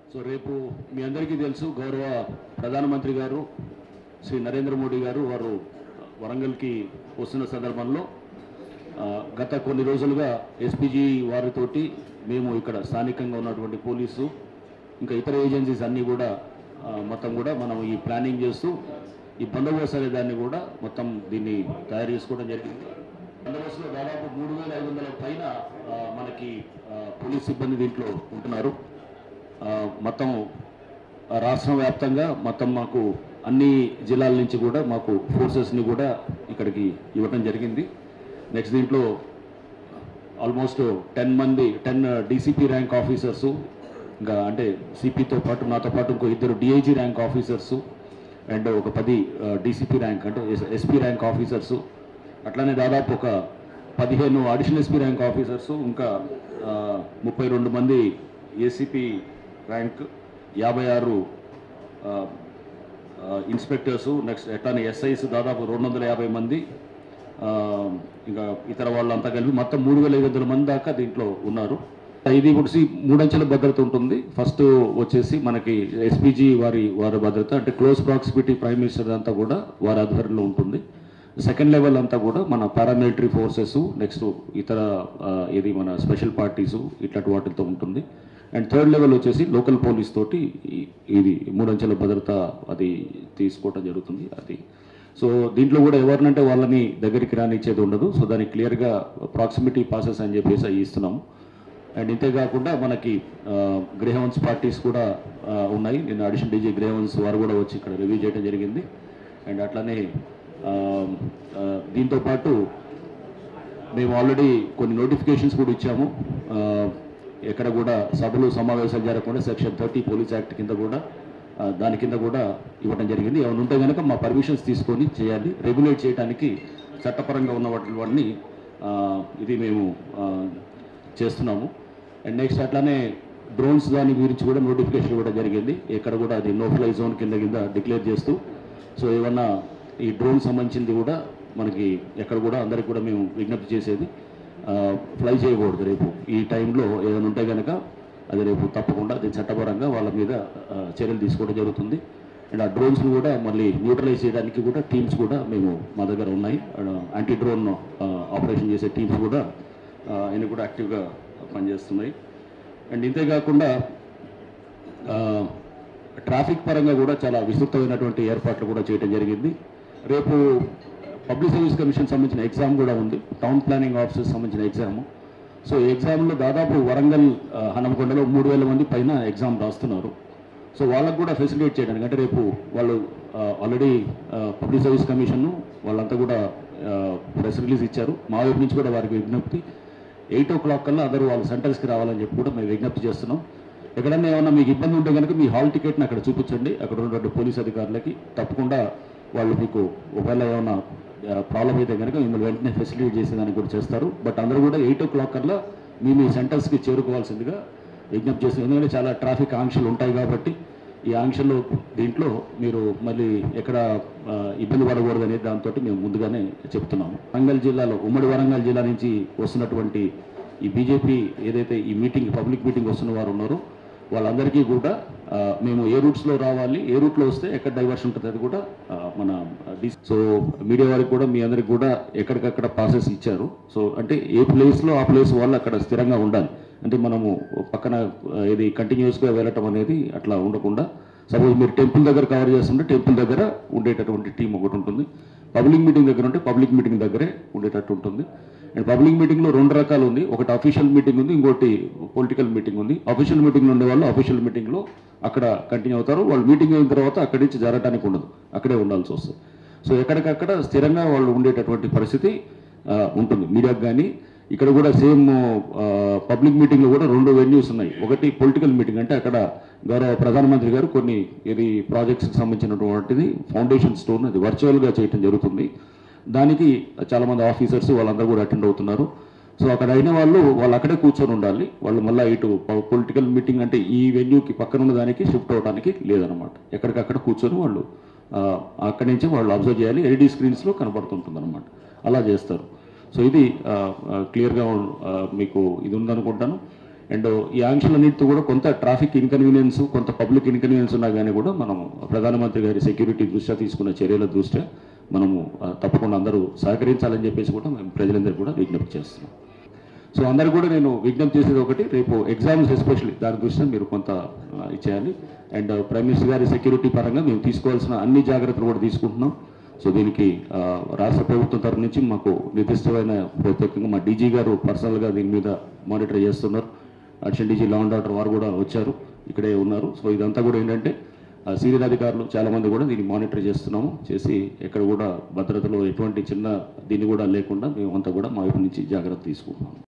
so రేపు మీ అందరికీ తెలుసు గౌరవ ప్రధానమంత్రి గారు శ్రీ నరేంద్ర మోడీ గారు వారు వరంగల్కి వస్తున్న సందర్భంలో ఆ, గత కొన్ని రోజులుగా ఎస్పీజీ వారితోటి మేము ఇక్కడ స్థానికంగా ఉన్నటువంటి పోలీసు ఇంకా ఇతర ఏజెన్సీస్ అన్నీ కూడా ఆ, మొత్తం కూడా మనం ఈ ప్లానింగ్ చేస్తూ ఈ బందోబస్తు అనే దాన్ని కూడా మొత్తం దీన్ని తయారు చేసుకోవడం జరిగింది బందోబస్తులో దాదాపు మూడు వేల ఐదు వందల పైన ఆ, మనకి ఆ, పోలీస్ సిబ్బంది దీంట్లో ఉంటున్నారు ఆ, మొత్తం ఆ, రాష్ట్రం వ్యాప్తంగా మొత్తం మాకు అన్ని జిల్లాల నుంచి కూడా మాకు ఫోర్సెస్ని కూడా ఇక్కడికి ఇవ్వడం జరిగింది నెక్స్ట్ దీంట్లో ఆల్మోస్ట్ టెన్ మంది టెన్ డీసీపీ ర్యాంక్ ఆఫీసర్స్ ఇంకా అంటే సిపితో పాటు నాతో పాటు ఇంకో ఇద్దరు డిఐజీ ర్యాంక్ ఆఫీసర్స్ అండ్ ఒక పది డీసీపీ ర్యాంక్ అంటే ఎస్పీ ర్యాంక్ ఆఫీసర్స్ అట్లానే దాదాపు ఒక పదిహేను అడిషనల్ ఎస్పీ ర్యాంక్ ఆఫీసర్స్ ఇంకా ఆ, ముప్పై రెండు మంది ఏసీపీ ర్యాంక్ యాభై ఆరు ఆ, ఆ, ఇన్స్పెక్టర్స్ నెక్స్ట్ ఎట్లానే ఎస్ఐస్ దాదాపు రెండు వందల యాభై మంది ఆ, ఇంకా ఇతర వాళ్ళంతా కలిపి మొత్తం మూడు వేల ఐదు వందల మంది దాకా దీంట్లో ఉన్నారు ఇది వచ్చి మూడంచెల భద్రత ఉంటుంది ఫస్ట్ వచ్చేసి మనకి ఎస్పీజీ వారి వారి భద్రత అంటే క్లోజ్ ప్రాక్సిమిటీ ప్రైమ్ మినిస్టర్ అంతా కూడా వారి ఆధ్వర్యంలో ఉంటుంది సెకండ్ లెవెల్ అంతా కూడా మన పారామిలిటరీ ఫోర్సెస్ నెక్స్ట్ ఇతర ఆ, ఇది మన స్పెషల్ పార్టీస్ ఇట్లాంటి వాటితో ఉంటుంది అండ్ థర్డ్ లెవెల్ వచ్చేసి లోకల్ పోలీస్ తోటి ఈ- ఇది మూడంచెల భద్రత అది తీసుకోవటం జరుగుతుంది అది సో దీంట్లో కూడా ఎవరినంటే వాళ్ళని దగ్గరికి రానిచ్చేది ఉండదు సో దానికి క్లియర్గా ప్రాక్సిమిటీ పాసెస్ అని చెప్పేసి అవి ఇస్తున్నాము అండ్ ఇంతే కాకుండా మనకి గ్రేహవన్స్ పార్టీస్ కూడా ఆ, ఉన్నాయి నిన్న అడిషన్ డీజీ గ్రేహవన్స్ వారు కూడా వచ్చి ఇక్కడ రివ్యూ చేయడం జరిగింది అండ్ అట్లానే ఆ, ఆ, దీంతో పాటు మేము ఆల్రెడీ కొన్ని నోటిఫికేషన్స్ కూడా ఇచ్చాము ఆ, ఎక్కడ కూడా సభలు సమావేశాలు జరగకుండా సెక్షన్ థర్టీ పోలీస్ యాక్ట్ కింద కూడా ఆ, దాని కింద కూడా ఇవ్వడం జరిగింది ఏమైనా ఉంటే కనుక మా పర్మిషన్స్ తీసుకొని చేయాలి రెగ్యులేట్ చేయడానికి చట్టపరంగా ఉన్న వాటి వాటిని ఆ, ఇది మేము ఆ, చేస్తున్నాము అండ్ నెక్స్ట్ అట్లానే డ్రోన్స్ దాని గురించి కూడా నోటిఫికేషన్ ఇవ్వడం జరిగింది ఎక్కడ కూడా అది నో ఫ్లై జోన్ కింద కింద డిక్లేర్ చేస్తూ సో ఏమన్నా ఈ డ్రోన్ సంబంధించింది కూడా మనకి ఎక్కడ కూడా అందరికి కూడా మేము విజ్ఞప్తి చేసేది ఆ, ఫ్లై చేయకూడదు రేపు ఈ టైంలో ఏదైనా ఉంటే కనుక అది రేపు తప్పకుండా అది చట్టపరంగా వాళ్ళ మీద ఆ, చర్యలు తీసుకోవడం జరుగుతుంది అండ్ ఆ డ్రోన్స్ని కూడా మళ్ళీ న్యూట్రలైజ్ చేయడానికి కూడా టీమ్స్ కూడా మేము మా దగ్గర ఉన్నాయి యాంటీ డ్రోన్ ఆపరేషన్ చేసే టీమ్స్ కూడా ఆ, ఆయన కూడా యాక్టివ్గా పనిచేస్తున్నాయి అండ్ ఇంతేకాకుండా ఆ, ట్రాఫిక్ పరంగా కూడా చాలా విస్తృతమైనటువంటి ఏర్పాట్లు కూడా చేయడం జరిగింది రేపు పబ్లిక్ సర్వీస్ కమిషన్ సంబంధించిన ఎగ్జామ్ కూడా ఉంది టౌన్ ప్లానింగ్ ఆఫీసర్ సంబంధించిన ఎగ్జామ్ సో ఈ ఎగ్జామ్లో దాదాపు వరంగల్ ఆ, హనంకొండలో మూడు వేల మంది పైన ఎగ్జామ్ రాస్తున్నారు సో వాళ్ళకు కూడా ఫెసిలిటేట్ చేయడానికి అంటే రేపు వాళ్ళు ఆల్రెడీ పబ్లిక్ సర్వీస్ కమిషన్ వాళ్ళంతా కూడా ప్రెస్ రిలీజ్ ఇచ్చారు మా వైపు నుంచి కూడా వారికి విజ్ఞప్తి ఎయిట్ ఓ క్లాక్ కల్లా అందరూ వాళ్ళ సెంటర్స్కి రావాలని చెప్పి కూడా మేము విజ్ఞప్తి చేస్తున్నాం ఎక్కడన్నా ఏమన్నా మీకు ఇబ్బంది ఉంటే కనుక మీ హాల్ టికెట్ని అక్కడ చూపించండి అక్కడ ఉన్నటువంటి పోలీస్ అధికారులకి తప్పకుండా వాళ్ళు మీకు ఒకవేళ ఏమన్నా ప్రాబ్లం అయితే కనుక మిమ్మల్ని వెంటనే ఫెసిలిటీ చేసేదానికి కూడా చేస్తారు బట్ అందరూ కూడా ఎయిట్ ఓ క్లాక్ కల్లా మీ మీ సెంటర్స్కి చేరుకోవాల్సిందిగా విజ్ఞప్తి చేస్తుంది ఎందుకంటే చాలా ట్రాఫిక్ ఆంక్షలు ఉంటాయి కాబట్టి ఈ ఆంక్షలు దీంట్లో మీరు మళ్ళీ ఎక్కడ ఆ, ఇబ్బంది పడకూడదు అనే దాంతో మేము ముందుగానే చెప్తున్నాము వరంగల్ జిల్లాలో ఉమ్మడి వరంగల్ జిల్లా నుంచి వస్తున్నటువంటి ఈ బీజేపీ ఏదైతే ఈ మీటింగ్ పబ్లిక్ మీటింగ్ వస్తున్న వారు ఉన్నారో వాళ్ళందరికీ కూడా ఆ, మేము ఏ రూట్స్లో రావాలి ఏ రూట్లో వస్తే ఎక్కడ డైవర్షన్ ఉంటుంది అది కూడా ఆ, మన డి సో మీడియా వారికి కూడా మీ అందరికి కూడా ఎక్కడికక్కడ పాసెస్ ఇచ్చారు సో అంటే ఏ ప్లేస్లో ఆ ప్లేస్ వాళ్ళు అక్కడ స్థిరంగా ఉండాలి అంటే మనము పక్కన ఆ, ఇది కంటిన్యూస్గా వెళ్ళటం అనేది అట్లా ఉండకుండా సపోజ్ మీరు టెంపుల్ దగ్గర కవర్ చేస్తుంటే టెంపుల్ దగ్గర ఉండేటటువంటి టీం ఒకటి ఉంటుంది పబ్లిక్ మీటింగ్ దగ్గర ఉంటే పబ్లిక్ మీటింగ్ దగ్గరే ఉండేటట్టు ఉంటుంది అండ్ పబ్లిక్ మీటింగ్లో రెండు రకాలు ఉంది ఒకటి అఫీషియల్ మీటింగ్ ఉంది ఇంకోటి పొలిటికల్ మీటింగ్ ఉంది అఫీషియల్ మీటింగ్లో ఉండే వాళ్ళు అఫీషియల్ మీటింగ్లో అక్కడ కంటిన్యూ అవుతారు వాళ్ళు మీటింగ్ అయిన తర్వాత అక్కడి నుంచి జరగడానికి ఉండదు అక్కడే ఉండాల్సి వస్తుంది సో ఎక్కడికక్కడ స్థిరంగా వాళ్ళు ఉండేటటువంటి పరిస్థితి ఆ, ఉంటుంది మీడియాకి కానీ ఇక్కడ కూడా సేమ్ పబ్లిక్ మీటింగ్లో కూడా రెండు వెన్యూస్ ఉన్నాయి ఒకటి పొలిటికల్ మీటింగ్ అంటే అక్కడ గౌరవ ప్రధానమంత్రి గారు కొన్ని ఇది ప్రాజెక్ట్స్కి సంబంధించినటువంటిది ఫౌండేషన్ స్టోన్ అది వర్చువల్గా చేయటం జరుగుతుంది దానికి చాలామంది ఆఫీసర్స్ వాళ్ళందరూ కూడా అటెండ్ అవుతున్నారు సో అక్కడ అయిన వాళ్ళు వాళ్ళు అక్కడే కూర్చొని ఉండాలి వాళ్ళు మళ్ళీ ఇటు పొలిటికల్ మీటింగ్ అంటే ఈ వెన్యూకి పక్కన ఉన్న దానికి షిఫ్ట్ అవడానికి లేదనమాట ఎక్కడికక్కడ కూర్చొని వాళ్ళు ఆ, అక్కడి నుంచి వాళ్ళు అబ్జర్వ్ చేయాలి ఎల్ఈడి స్క్రీన్స్లో కనబడుతుంటుంది అనమాట అలా చేస్తారు సో ఇది క్లియర్గా మీకు ఇది ఉందనుకుంటాను అండ్ ఈ ఆంక్షలన్నిటితో కూడా కొంత ట్రాఫిక్ ఇన్కన్వీనియన్స్ కొంత పబ్లిక్ ఇన్కన్వీనియన్స్ ఉన్నా కానీ కూడా మనము ప్రధానమంత్రి గారి సెక్యూరిటీ దృష్ట్యా తీసుకున్న చర్యల దృష్ట్యా మనము ఆ, తప్పకుండా అందరూ సహకరించాలని చెప్పేసి కూడా మేము ప్రజలందరికీ కూడా విజ్ఞప్తి చేస్తున్నాం సో అందరు కూడా నేను విజ్ఞప్తి చేసేది ఒకటి రేపు ఎగ్జామ్స్ ఎస్పెషల్లీ దాని దృష్ట్యా మీరు కొంత ఆ, ఇచ్చేయాలి అండ్ ప్రైమ్ మినిస్టర్ గారి సెక్యూరిటీ పరంగా మేము తీసుకోవాల్సిన అన్ని జాగ్రత్తలు కూడా తీసుకుంటున్నాం సో దీనికి ఆ, రాష్ట్ర ప్రభుత్వం తరఫు నుంచి మాకు నిర్దిష్టమైన ప్రత్యేకంగా మా డీజీ గారు పర్సనల్గా దీని మీద మానిటర్ చేస్తున్నారు additional DG law and order వారు కూడా వచ్చారు ఇక్కడే ఉన్నారు సో ఇదంతా కూడా ఏంటంటే ఆ, సీనియర్ అధికారులు చాలా మంది కూడా దీన్ని మానిటర్ చేస్తున్నాము చేసి ఎక్కడ కూడా భద్రతలో ఎటువంటి చిన్న దీన్ని కూడా లేకుండా మేము అంతా కూడా మా వైపు నుంచి జాగ్రత్త తీసుకుంటున్నాం